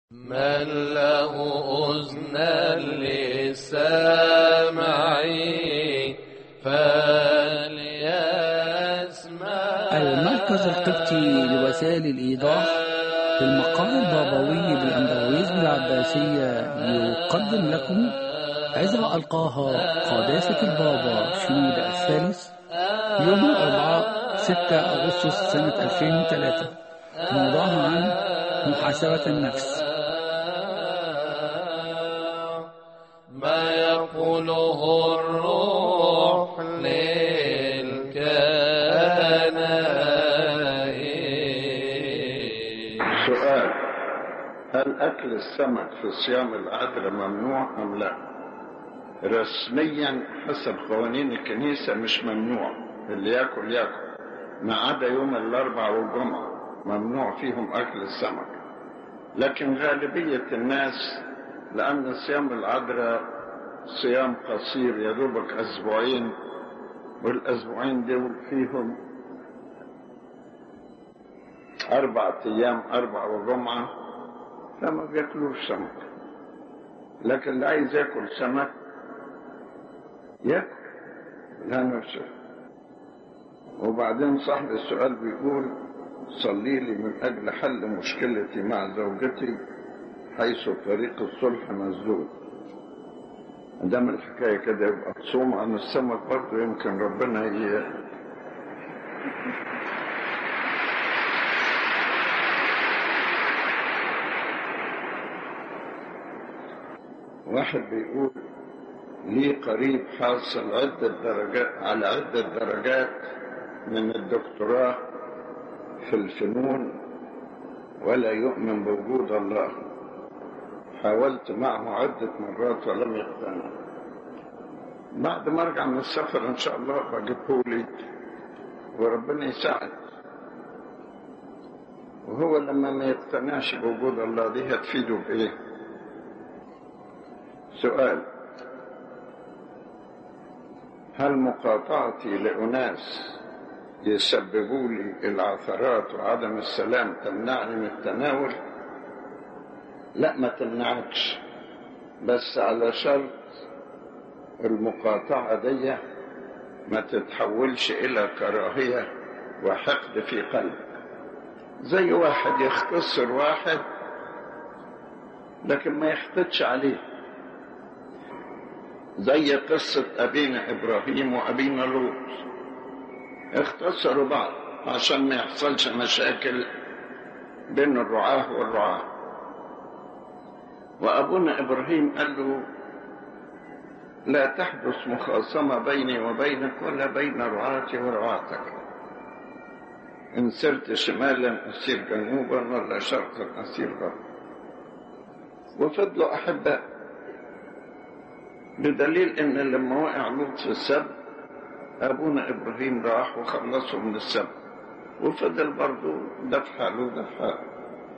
من له أذنى للسمع فليسمع المركز القبطي لوسائل الإيضاح في المقام البابوي بالأندرويزم العباسية يقدم لكم عظة ألقاها قداسة البابا شنود الثالث يوم الأربعاء 6 أغسطس سنة 2003 موضوعها عن محاسبة النفس ما يقوله الروح للكنائس سؤال هل أكل السمك في صيام العذراء ممنوع أم لا؟ رسميا حسب قوانين الكنيسة مش ممنوع اللي ياكل ياكل ما عدا يوم الأربع والجمعة ممنوع فيهم أكل السمك لكن غالبية الناس لأن صيام العذراء صيام قصير يا دوبك أسبوعين والأسبوعين دول فيهم أربعة أيام أربع وجمعة فما بياكلوش سمك لكن اللي عايز ياكل سمك ياكل لا نفسه وبعدين صاحب السؤال بيقول صلي لي من أجل حل مشكلتي مع زوجتي حيث طريق الصلح مسدود دام الحكاية كده يبقى تصوم عن السمك برضه يمكن ربنا ي... واحد بيقول لي قريب حاصل عدة درجات على عدة درجات من الدكتوراه في الفنون ولا يؤمن بوجود الله حاولت معه عدة مرات ولم يقتنع بعد ما ارجع من السفر ان شاء الله بجيبه لي وربنا يساعد وهو لما ما يقتنعش بوجود الله دي هتفيده بايه سؤال هل مقاطعتي لأناس يسببوا لي العثرات وعدم السلام تمنعني من التناول لا ما تمنعكش بس على شرط المقاطعة دي ما تتحولش إلى كراهية وحقد في قلبك زي واحد يختصر واحد لكن ما يحقدش عليه زي قصة أبينا إبراهيم وأبينا لوط اختصروا بعض عشان ما يحصلش مشاكل بين الرعاة والرعاة وأبونا إبراهيم قال له لا تحدث مخاصمة بيني وبينك ولا بين رعاتي ورعاتك إن سرت شمالا أسير جنوبا ولا شرقا أسير غربا وفضلوا أحباء بدليل ان لما وقع لوط في السب ابونا ابراهيم راح وخلصه من السب وفضل برضه ده في حاله وده في حاله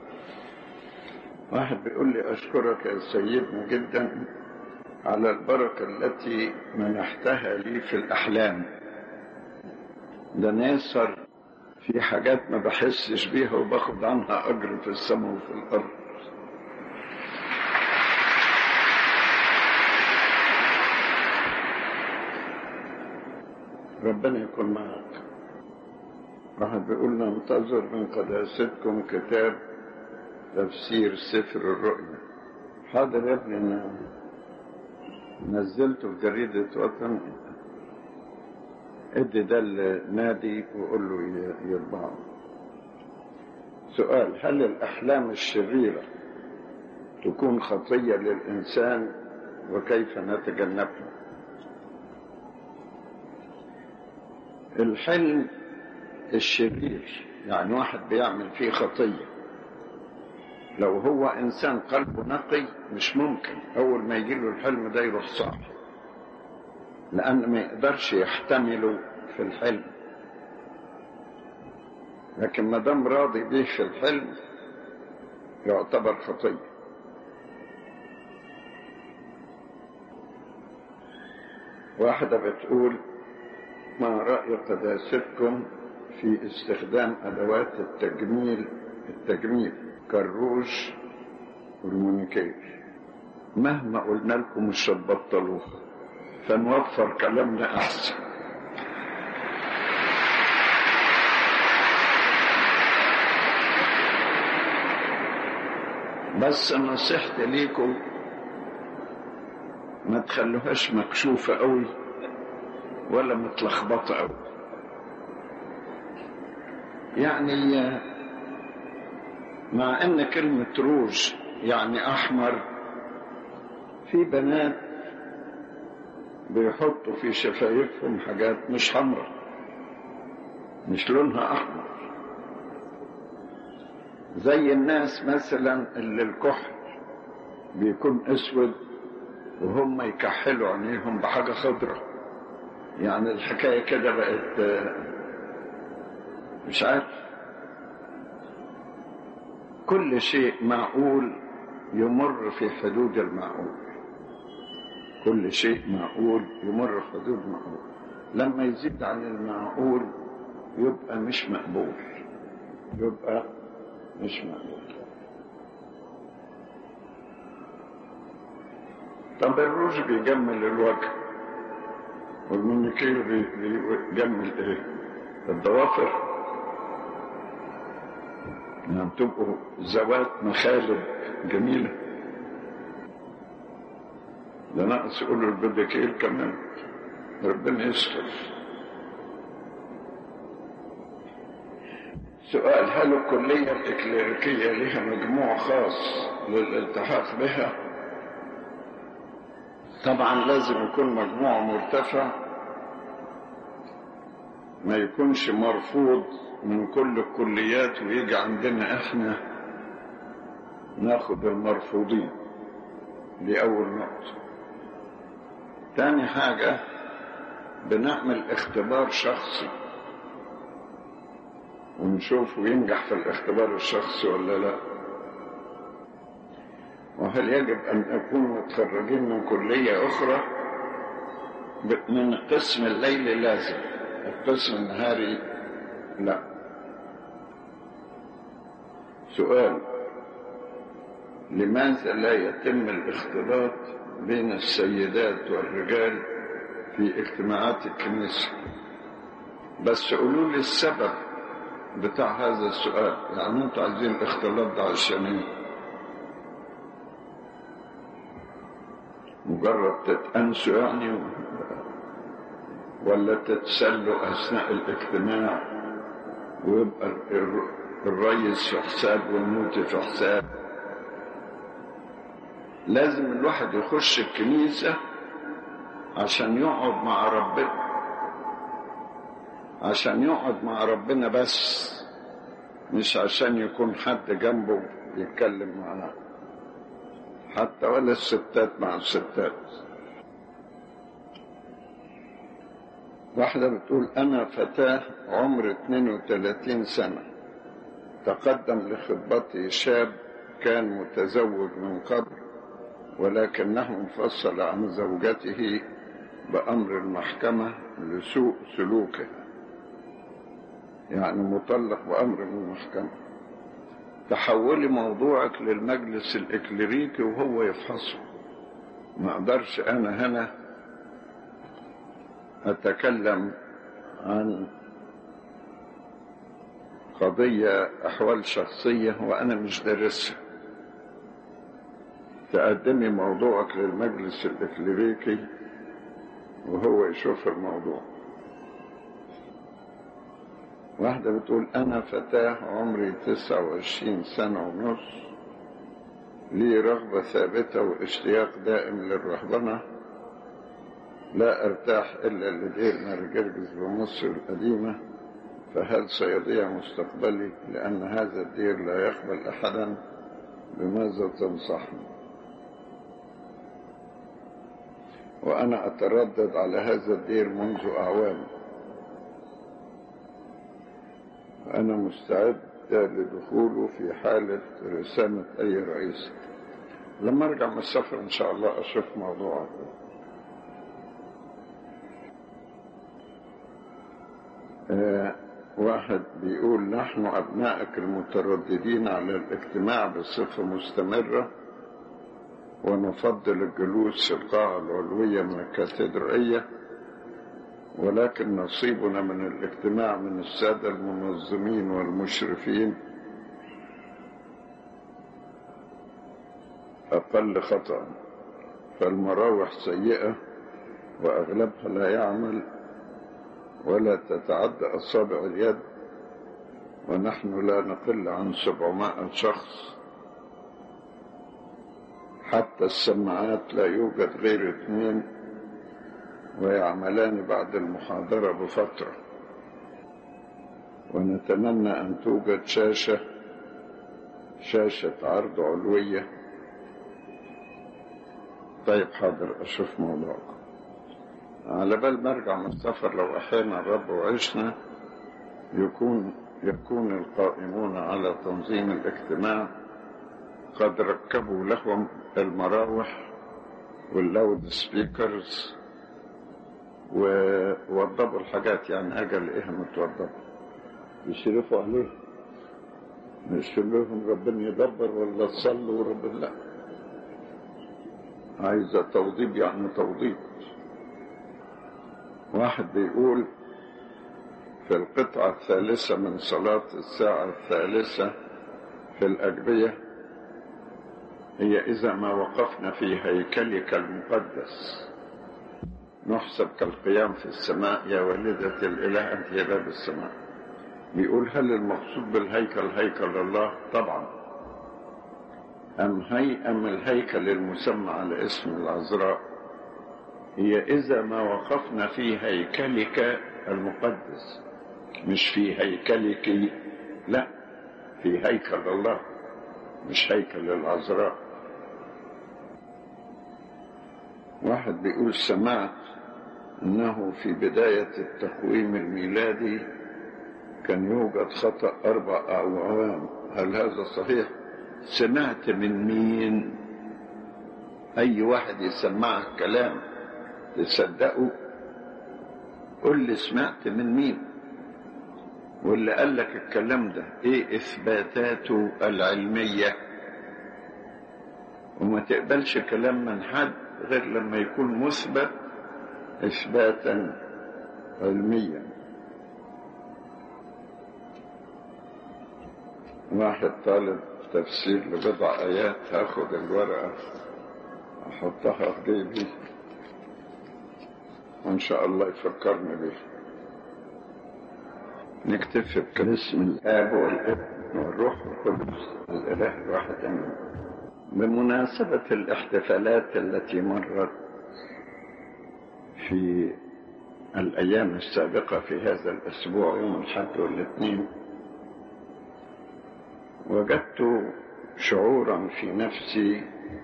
واحد بيقول لي اشكرك يا سيدنا جدا على البركه التي منحتها لي في الاحلام ده انا يسهر في حاجات ما بحسش بيها وباخد عنها اجر في السماء وفي الارض ربنا يكون معك واحد بيقول ننتظر من قداستكم كتاب تفسير سفر الرؤيا حاضر يا ابني انا نزلته في جريدة وطن ادي ده النادي وقول له يطبعه سؤال هل الأحلام الشريرة تكون خطية للإنسان وكيف نتجنبها الحلم الشرير يعني واحد بيعمل فيه خطية لو هو إنسان قلبه نقي مش ممكن أول ما يجيله الحلم ده يروح صاحي لأن ما يقدرش يحتمله في الحلم لكن ما دام راضي بيه في الحلم يعتبر خطية واحدة بتقول ما رأي قداستكم في استخدام أدوات التجميل التجميل كالروج والمونيكير مهما قلنا لكم مش هتبطلوه فنوفر كلامنا احسن بس نصيحتي ليكم ما تخلوهاش مكشوفة قوي ولا متلخبطة قوي يعني مع ان كلمة روج يعني احمر في بنات بيحطوا في شفايفهم حاجات مش حمراء مش لونها احمر زي الناس مثلا اللي الكحل بيكون اسود وهم يكحلوا عينيهم بحاجه خضراء يعني الحكايه كده بقت مش عارف كل شيء معقول يمر في حدود المعقول كل شيء معقول يمر في حدود معقول لما يزيد عن المعقول يبقى مش مقبول يبقى مش مقبول طب الروج بيجمل الوجه والمونيكير بيجمل ايه الضوافر يعني تبقوا ذوات مخالب جميلة ده ناقص يقولوا البدكير كمان ربنا يستر سؤال هل الكلية الإكليريكية لها مجموع خاص للالتحاق بها؟ طبعا لازم يكون مجموع مرتفع ما يكونش مرفوض من كل الكليات ويجي عندنا احنا ناخد المرفوضين دي أول نقطة تاني حاجة بنعمل اختبار شخصي ونشوف ينجح في الاختبار الشخصي ولا لا وهل يجب أن نكون متخرجين من كلية أخرى من القسم الليلي لازم القسم النهاري لا سؤال لماذا لا يتم الاختلاط بين السيدات والرجال في اجتماعات الكنيسة بس قولوا لي السبب بتاع هذا السؤال يعني انتوا عايزين الاختلاط ده عشان ايه مجرد تتأنسوا يعني ولا تتسلوا أثناء الاجتماع ويبقى الريس في حساب والموت في حساب لازم الواحد يخش الكنيسة عشان يقعد مع ربنا عشان يقعد مع ربنا بس مش عشان يكون حد جنبه يتكلم معاه حتى ولا الستات مع الستات واحدة بتقول أنا فتاة عمر 32 سنة تقدم لخطبتي شاب كان متزوج من قبل ولكنه انفصل عن زوجته بأمر المحكمة لسوء سلوكه يعني مطلق بأمر من المحكمة تحولي موضوعك للمجلس الإكليريكي وهو يفحصه ما أقدرش أنا هنا أتكلم عن قضية أحوال شخصية وأنا مش دارسها تقدمي موضوعك للمجلس الإكليريكي وهو يشوف الموضوع واحدة بتقول أنا فتاة عمري تسعة وعشرين سنة ونص لي رغبة ثابتة واشتياق دائم للرهبنة لا أرتاح إلا لدير مرجرجز بمصر القديمة فهل سيضيع مستقبلي لأن هذا الدير لا يقبل أحدا بماذا تنصحني وأنا أتردد على هذا الدير منذ أعوام أنا مستعد لدخوله في حالة رسالة أي رئيس لما أرجع من السفر إن شاء الله أشوف موضوع آه واحد بيقول نحن أبنائك المترددين على الاجتماع بصفة مستمرة ونفضل الجلوس في القاعة العلوية من الكاتدرائية ولكن نصيبنا من الاجتماع من السادة المنظمين والمشرفين أقل خطأ فالمراوح سيئة وأغلبها لا يعمل ولا تتعدى أصابع اليد ونحن لا نقل عن سبعمائة شخص حتى السماعات لا يوجد غير اثنين ويعملان بعد المحاضرة بفترة ونتمنى أن توجد شاشة شاشة عرض علوية طيب حاضر أشوف موضوعكم على بال ما ارجع من السفر لو أحيانا الرب وعشنا يكون يكون القائمون على تنظيم الاجتماع قد ركبوا لهم المراوح واللاود سبيكرز ووضبوا الحاجات يعني اجل ايه متوضبه يشرفوا عليه مش لهم ربنا يدبر ولا تصلوا وربنا لا عايزة توضيب يعني توضيب واحد بيقول في القطعة الثالثة من صلاة الساعة الثالثة في الأجبية هي إذا ما وقفنا في هيكلك المقدس نحسب كالقيام في السماء يا والدة الإله أنت يا باب السماء بيقول هل المقصود بالهيكل هيكل الله طبعا أم هي أم الهيكل المسمى على اسم العذراء هي إذا ما وقفنا في هيكلك المقدس مش في هيكلك لا في هيكل الله مش هيكل العذراء واحد بيقول سمعت انه في بداية التقويم الميلادي كان يوجد خطأ اربع اعوام هل هذا صحيح سمعت من مين اي واحد يسمعك كلام تصدقه قل لي سمعت من مين واللي قال لك الكلام ده ايه اثباتاته العلمية وما تقبلش كلام من حد غير لما يكون مثبت اثباتا علميا واحد طالب تفسير لبضع ايات هاخد الورقة احطها في جيبي وان شاء الله يفكرني بيها نكتفي باسم الاب والابن والروح القدس الاله الواحد امين بمناسبة الاحتفالات التي مرت في الأيام السابقة في هذا الأسبوع يوم الحد والاثنين وجدت شعورا في نفسي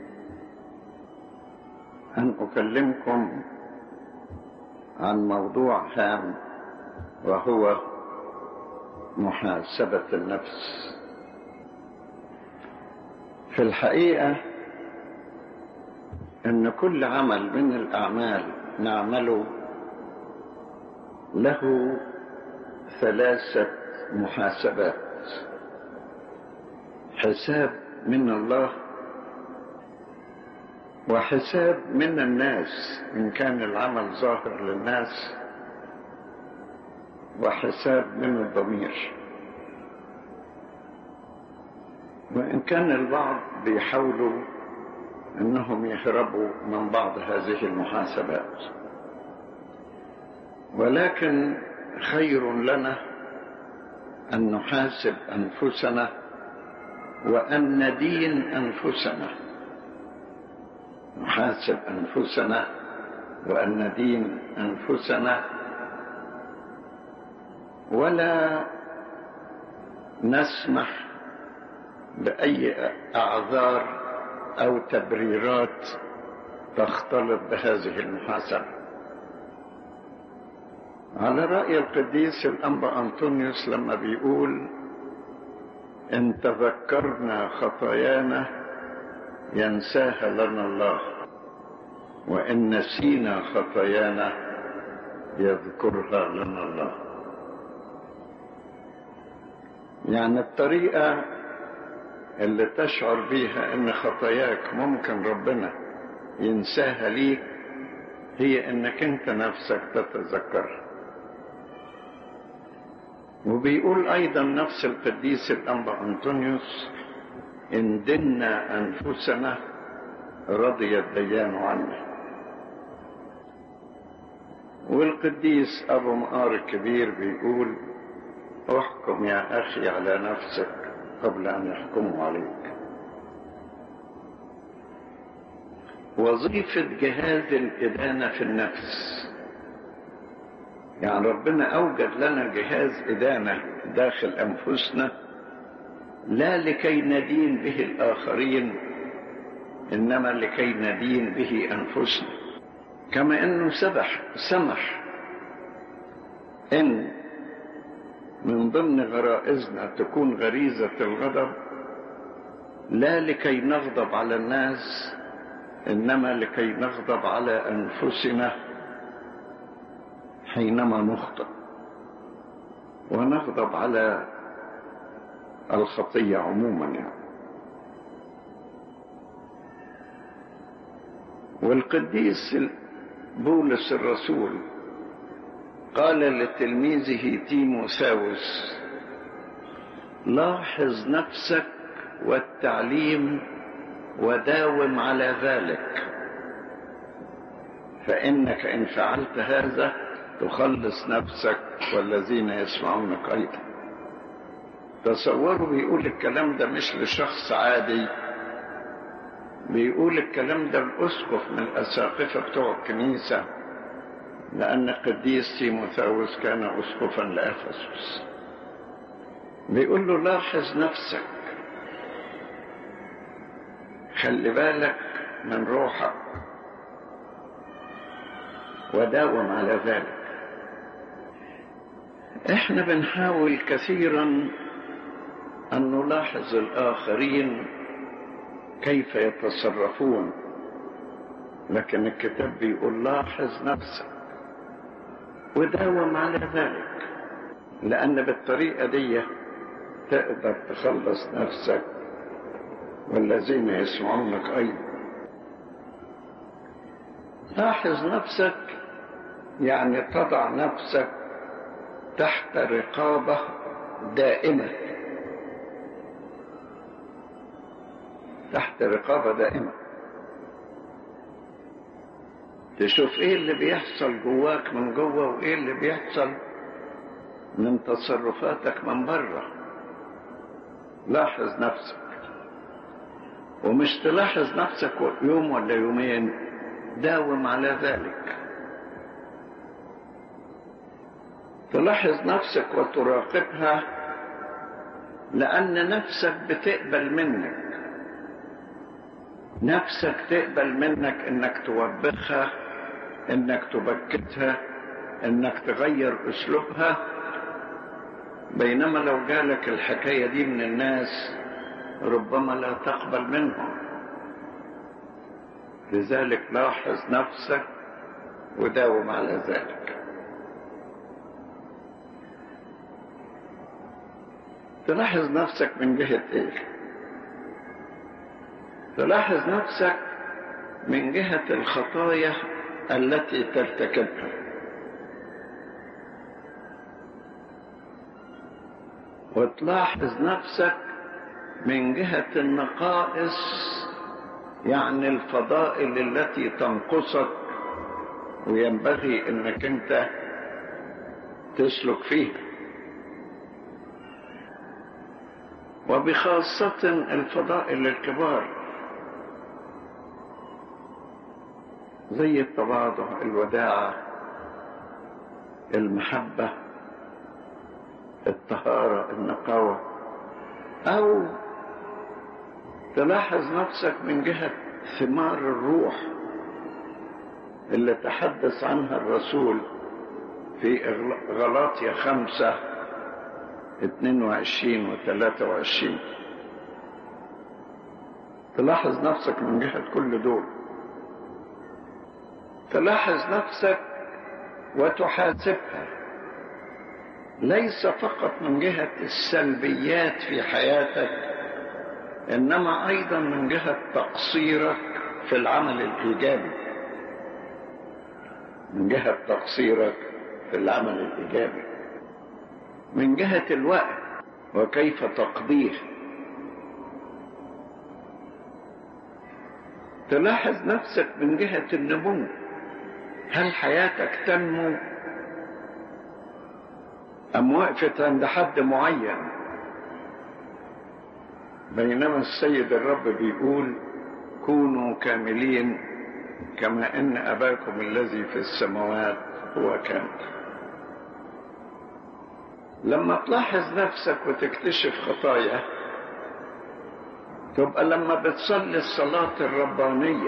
أن أكلمكم عن موضوع هام وهو محاسبة النفس في الحقيقة أن كل عمل من الأعمال نعمله له ثلاثة محاسبات حساب من الله وحساب من الناس إن كان العمل ظاهر للناس وحساب من الضمير وإن كان البعض بيحاولوا أنهم يهربوا من بعض هذه المحاسبات ولكن خير لنا أن نحاسب أنفسنا وأن ندين أنفسنا نحاسب أنفسنا وأن ندين أنفسنا ولا نسمح بأي أعذار أو تبريرات تختلط بهذه المحاسبة على رأي القديس الأنبا أنطونيوس لما بيقول إن تذكرنا خطايانا ينساها لنا الله وإن نسينا خطايانا يذكرها لنا الله يعني الطريقة اللي تشعر بيها ان خطاياك ممكن ربنا ينساها ليك هي انك انت نفسك تتذكرها وبيقول ايضا نفس القديس الانبا انطونيوس ان دنا انفسنا رضي الديان عنا والقديس ابو مقار الكبير بيقول احكم يا اخي على نفسك قبل ان يحكموا عليك وظيفة جهاز الإدانة في النفس يعني ربنا أوجد لنا جهاز إدانة داخل أنفسنا لا لكي ندين به الآخرين إنما لكي ندين به أنفسنا كما أنه سبح سمح إن من ضمن غرائزنا تكون غريزة الغضب لا لكي نغضب على الناس إنما لكي نغضب على أنفسنا حينما نخطئ ونغضب على الخطية عموما يعني والقديس بولس الرسول قال لتلميذه تيموساوس لاحظ نفسك والتعليم وداوم على ذلك فإنك إن فعلت هذا تخلص نفسك والذين يسمعونك أيضا تصوروا بيقول الكلام ده مش لشخص عادي بيقول الكلام ده الأسقف من الأساقفة بتوع الكنيسة لأن قديس تيموثاوس كان أسقفا لأفسس بيقول له لاحظ نفسك خلي بالك من روحك وداوم على ذلك احنا بنحاول كثيرا ان نلاحظ الاخرين كيف يتصرفون لكن الكتاب بيقول لاحظ نفسك وداوم على ذلك لان بالطريقه دي تقدر تخلص نفسك والذين يسمعونك ايضا لاحظ نفسك يعني تضع نفسك تحت رقابه دائمه تحت رقابه دائمه تشوف ايه اللي بيحصل جواك من جوه وايه اللي بيحصل من تصرفاتك من بره لاحظ نفسك ومش تلاحظ نفسك يوم ولا يومين داوم على ذلك تلاحظ نفسك وتراقبها لأن نفسك بتقبل منك نفسك تقبل منك انك توبخها انك تبكتها انك تغير اسلوبها بينما لو جالك الحكاية دي من الناس ربما لا تقبل منهم لذلك لاحظ نفسك وداوم على ذلك تلاحظ نفسك من جهة ايه تلاحظ نفسك من جهة الخطايا التي ترتكبها وتلاحظ نفسك من جهة النقائص يعني الفضائل التي تنقصك وينبغي انك انت تسلك فيها وبخاصة الفضائل الكبار زي التواضع الوداعة المحبة الطهارة النقاوة أو تلاحظ نفسك من جهة ثمار الروح اللي تحدث عنها الرسول في غلاطيا خمسة اتنين وعشرين وثلاثة وعشرين تلاحظ نفسك من جهة كل دول تلاحظ نفسك وتحاسبها ليس فقط من جهة السلبيات في حياتك إنما أيضا من جهة تقصيرك في العمل الإيجابي من جهة تقصيرك في العمل الإيجابي من جهة الوقت وكيف تقضيه تلاحظ نفسك من جهة النمو هل حياتك تنمو أم وقفت عند حد معين بينما السيد الرب بيقول كونوا كاملين كما ان اباكم الذي في السماوات هو كامل لما تلاحظ نفسك وتكتشف خطايا تبقى لما بتصلي الصلاة الربانية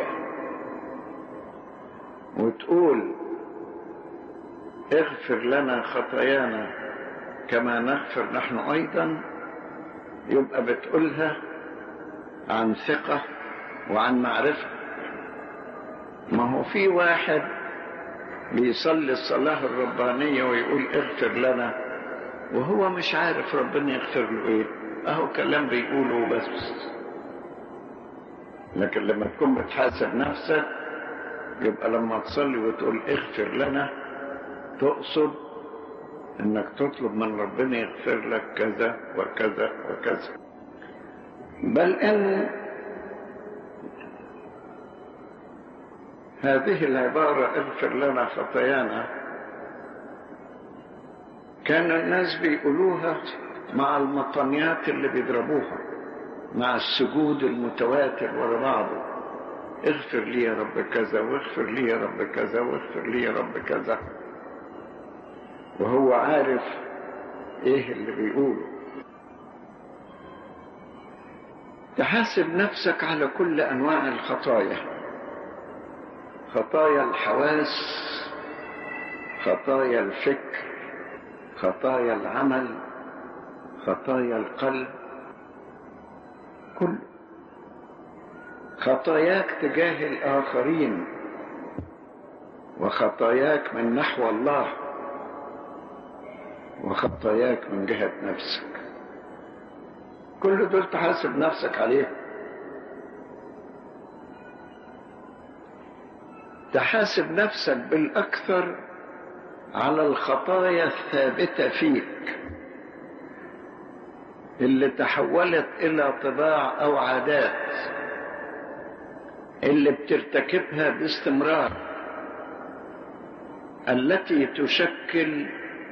وتقول اغفر لنا خطايانا كما نغفر نحن ايضا يبقى بتقولها عن ثقة وعن معرفة ما هو في واحد بيصلي الصلاة الربانية ويقول اغفر لنا وهو مش عارف ربنا يغفر له ايه اهو كلام بيقوله بس لكن لما تكون بتحاسب نفسك يبقى لما تصلي وتقول اغفر لنا تقصد انك تطلب من ربنا يغفر لك كذا وكذا وكذا بل ان هذه العبارة اغفر لنا خطايانا كان الناس بيقولوها مع المطنيات اللي بيضربوها مع السجود المتواتر ورا بعضه اغفر لي يا رب كذا واغفر لي يا رب كذا واغفر لي يا رب كذا وهو عارف ايه اللي بيقوله تحاسب نفسك على كل انواع الخطايا خطايا الحواس خطايا الفكر خطايا العمل خطايا القلب كل خطاياك تجاه الاخرين وخطاياك من نحو الله وخطاياك من جهة نفسك كل دول تحاسب نفسك عليه تحاسب نفسك بالأكثر على الخطايا الثابتة فيك اللي تحولت إلى طباع أو عادات اللي بترتكبها باستمرار التي تشكل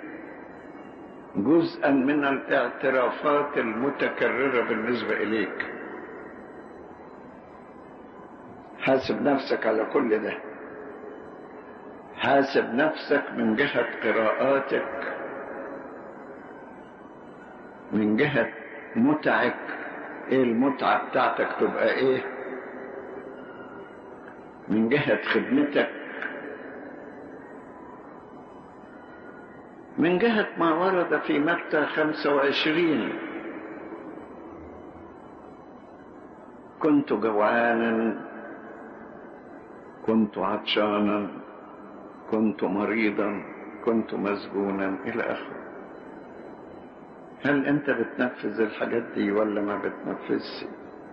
جزءا من الاعترافات المتكررة بالنسبة إليك حاسب نفسك على كل ده حاسب نفسك من جهة قراءاتك من جهة متعك ايه المتعة بتاعتك تبقى ايه من جهة خدمتك من جهة ما ورد في متى خمسة وعشرين كنت جوعانا كنت عطشانا كنت مريضا كنت مسجونا إلى آخره هل أنت بتنفذ الحاجات دي ولا ما بتنفذش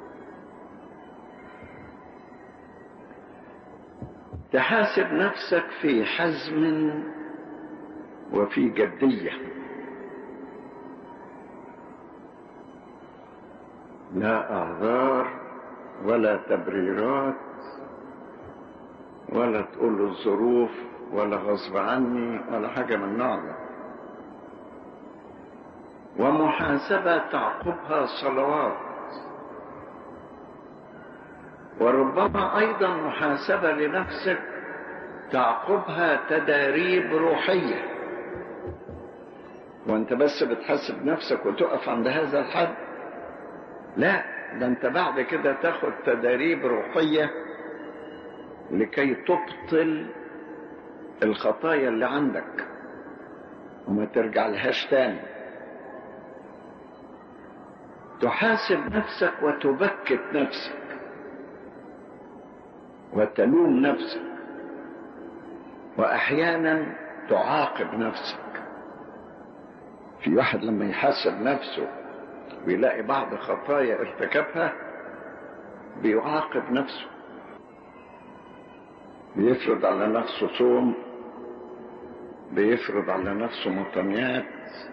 تحاسب نفسك في حزم وفي جدية لا أعذار ولا تبريرات ولا تقول له الظروف ولا غصب عني ولا حاجة من النوع ده ومحاسبة تعقبها صلوات وربما أيضا محاسبة لنفسك تعقبها تداريب روحيه وانت بس بتحسب نفسك وتقف عند هذا الحد لا ده انت بعد كده تاخد تداريب روحية لكي تبطل الخطايا اللي عندك وما ترجع لهاش تاني تحاسب نفسك وتبكت نفسك وتلوم نفسك واحيانا تعاقب نفسك في واحد لما يحاسب نفسه ويلاقي بعض خطايا ارتكبها بيعاقب نفسه بيفرض على نفسه صوم بيفرض على نفسه مطنيات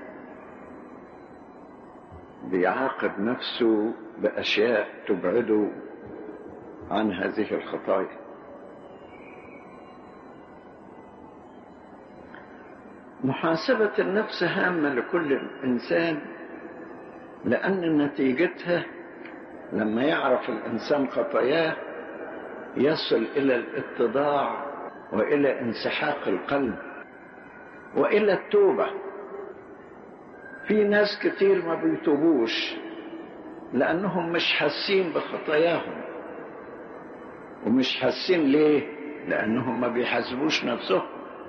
بيعاقب نفسه بأشياء تبعده عن هذه الخطايا محاسبة النفس هامة لكل إنسان لأن نتيجتها لما يعرف الإنسان خطاياه يصل إلى الاتضاع وإلى انسحاق القلب وإلى التوبة في ناس كتير ما بيتوبوش لأنهم مش حاسين بخطاياهم ومش حاسين ليه لأنهم ما بيحاسبوش نفسهم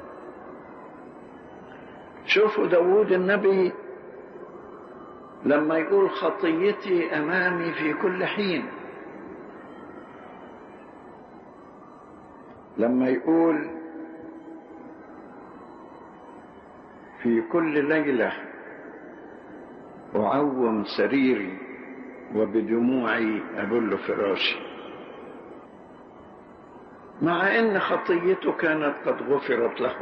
شوفوا داود النبي لما يقول خطيتي أمامي في كل حين لما يقول في كل ليلة أعوم سريري وبدموعي أبل فراشي مع ان خطيته كانت قد غفرت له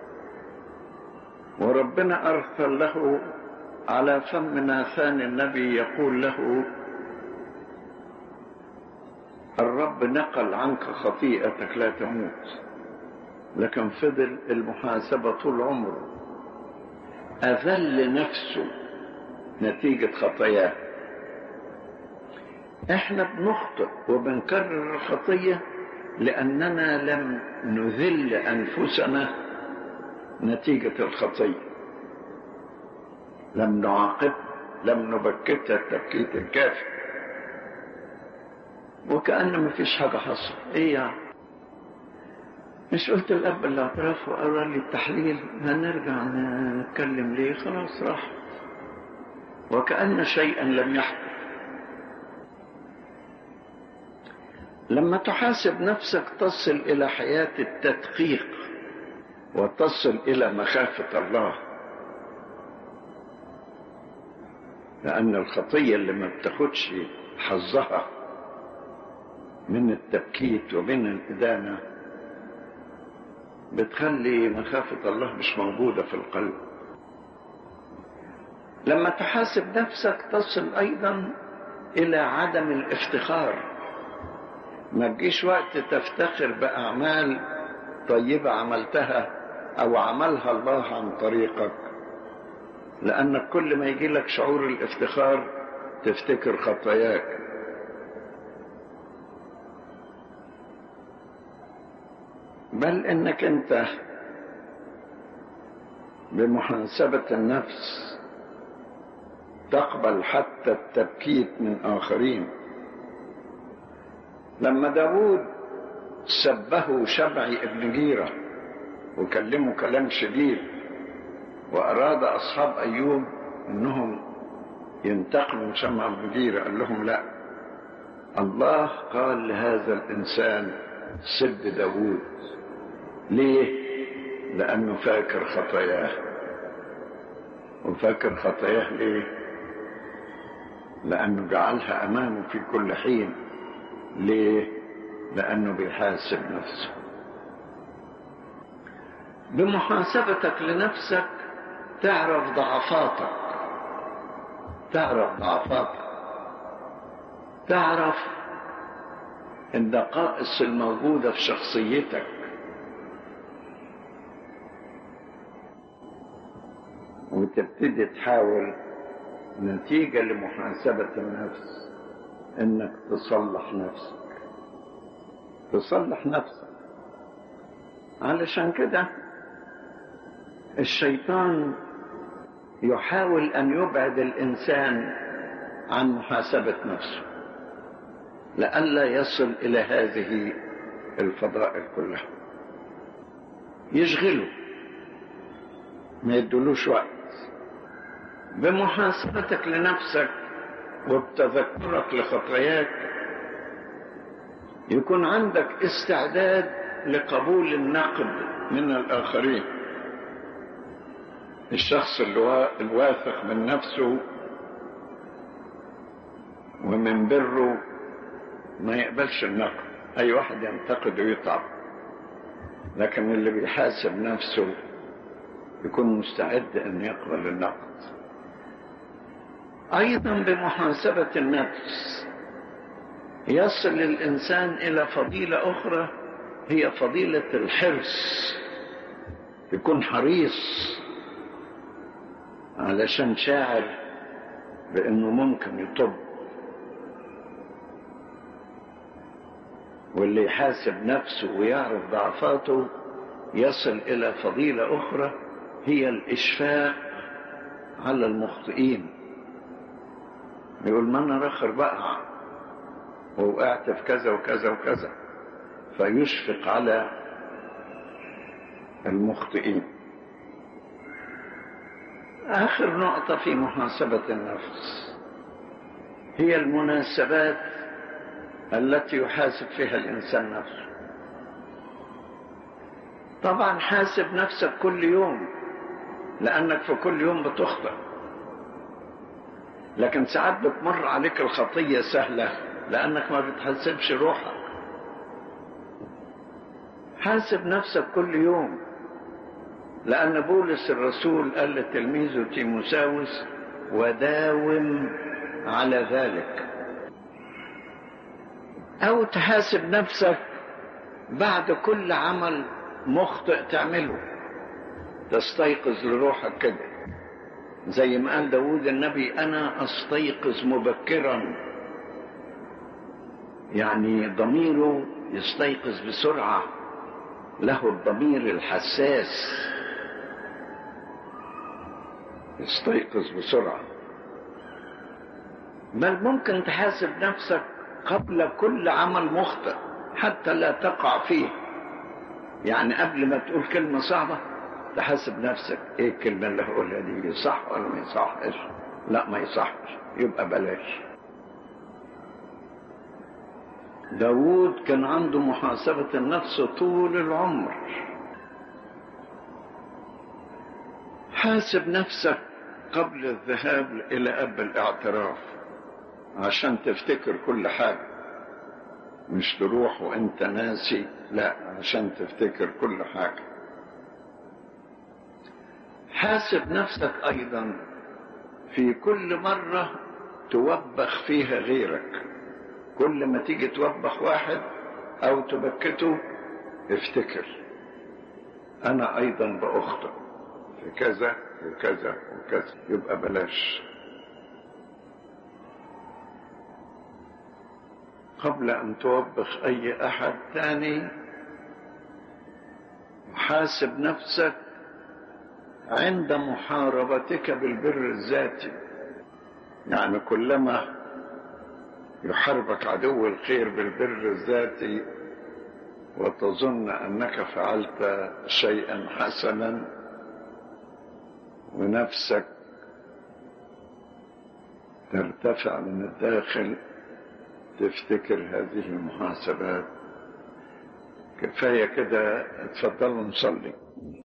وربنا ارسل له على فم ناثان النبي يقول له الرب نقل عنك خطيئتك لا تموت لكن فضل المحاسبه طول عمره اذل نفسه نتيجه خطاياه احنا بنخطئ وبنكرر الخطيه لأننا لم نذل أنفسنا نتيجة الخطية لم نعاقب لم نبكتها التبكيت الكافي وكأن ما فيش حاجة حصل ايه يعني مش قلت الأب الاعتراف وقرر لي التحليل هنرجع نتكلم ليه خلاص راح وكأن شيئا لم يحدث لما تحاسب نفسك تصل الى حياه التدقيق وتصل الى مخافه الله لان الخطيه اللي ما بتاخدش حظها من التبكيت ومن الادانه بتخلي مخافه الله مش موجوده في القلب لما تحاسب نفسك تصل ايضا الى عدم الافتخار ما تجيش وقت تفتخر بأعمال طيبة عملتها أو عملها الله عن طريقك لأنك كل ما يجي لك شعور الافتخار تفتكر خطاياك بل انك انت بمحاسبة النفس تقبل حتى التبكيت من آخرين لما داود سبه شبعي ابن جيرة وكلمه كلام شديد وأراد أصحاب أيوب أنهم ينتقموا من شمع ابن جيرة قال لهم لا الله قال لهذا الإنسان سب داود ليه لأنه فاكر خطاياه وفاكر خطاياه ليه لأنه جعلها أمامه في كل حين ليه لانه بيحاسب نفسه بمحاسبتك لنفسك تعرف ضعفاتك تعرف ضعفاتك تعرف النقائص الموجوده في شخصيتك وتبتدي تحاول نتيجه لمحاسبه النفس انك تصلح نفسك تصلح نفسك علشان كده الشيطان يحاول ان يبعد الانسان عن محاسبه نفسه لئلا يصل الى هذه الفضائل كلها يشغله ما يدلوش وقت بمحاسبتك لنفسك وبتذكرك لخطاياك يكون عندك استعداد لقبول النقد من الآخرين الشخص الواثق من نفسه ومن بره ما يقبلش النقد اي واحد ينتقد ويتعب لكن اللي بيحاسب نفسه يكون مستعد ان يقبل النقد ايضا بمحاسبه النفس يصل الانسان الى فضيله اخرى هي فضيله الحرص يكون حريص علشان شاعر بانه ممكن يطب واللي يحاسب نفسه ويعرف ضعفاته يصل الى فضيله اخرى هي الاشفاق على المخطئين يقول ما انا رخر بقع ووقعت في كذا وكذا وكذا فيشفق على المخطئين اخر نقطه في محاسبه النفس هي المناسبات التي يحاسب فيها الانسان نفسه طبعا حاسب نفسك كل يوم لانك في كل يوم بتخطئ لكن ساعات بتمر عليك الخطيه سهله لانك ما بتحاسبش روحك حاسب نفسك كل يوم لان بولس الرسول قال لتلميذه تيموساوس وداوم على ذلك او تحاسب نفسك بعد كل عمل مخطئ تعمله تستيقظ لروحك كده زي ما قال داود النبي انا استيقظ مبكرا يعني ضميره يستيقظ بسرعه له الضمير الحساس يستيقظ بسرعه بل ممكن تحاسب نفسك قبل كل عمل مخطئ حتى لا تقع فيه يعني قبل ما تقول كلمة صعبة تحاسب نفسك ايه الكلمة اللي هقولها دي صح ولا ما يصحش لا ما يصحش يبقى بلاش داوود كان عنده محاسبة النفس طول العمر حاسب نفسك قبل الذهاب إلى أب الاعتراف عشان تفتكر كل حاجة مش تروح وانت ناسي لا عشان تفتكر كل حاجة حاسب نفسك ايضا في كل مرة توبخ فيها غيرك كل ما تيجي توبخ واحد او تبكته افتكر انا ايضا باخطئ في كذا وكذا وكذا يبقى بلاش قبل أن توبخ أي أحد ثاني حاسب نفسك عند محاربتك بالبر الذاتي يعني كلما يحاربك عدو الخير بالبر الذاتي وتظن أنك فعلت شيئا حسنا ونفسك ترتفع من الداخل تفتكر هذه المحاسبات كفاية كده اتفضلوا نصلي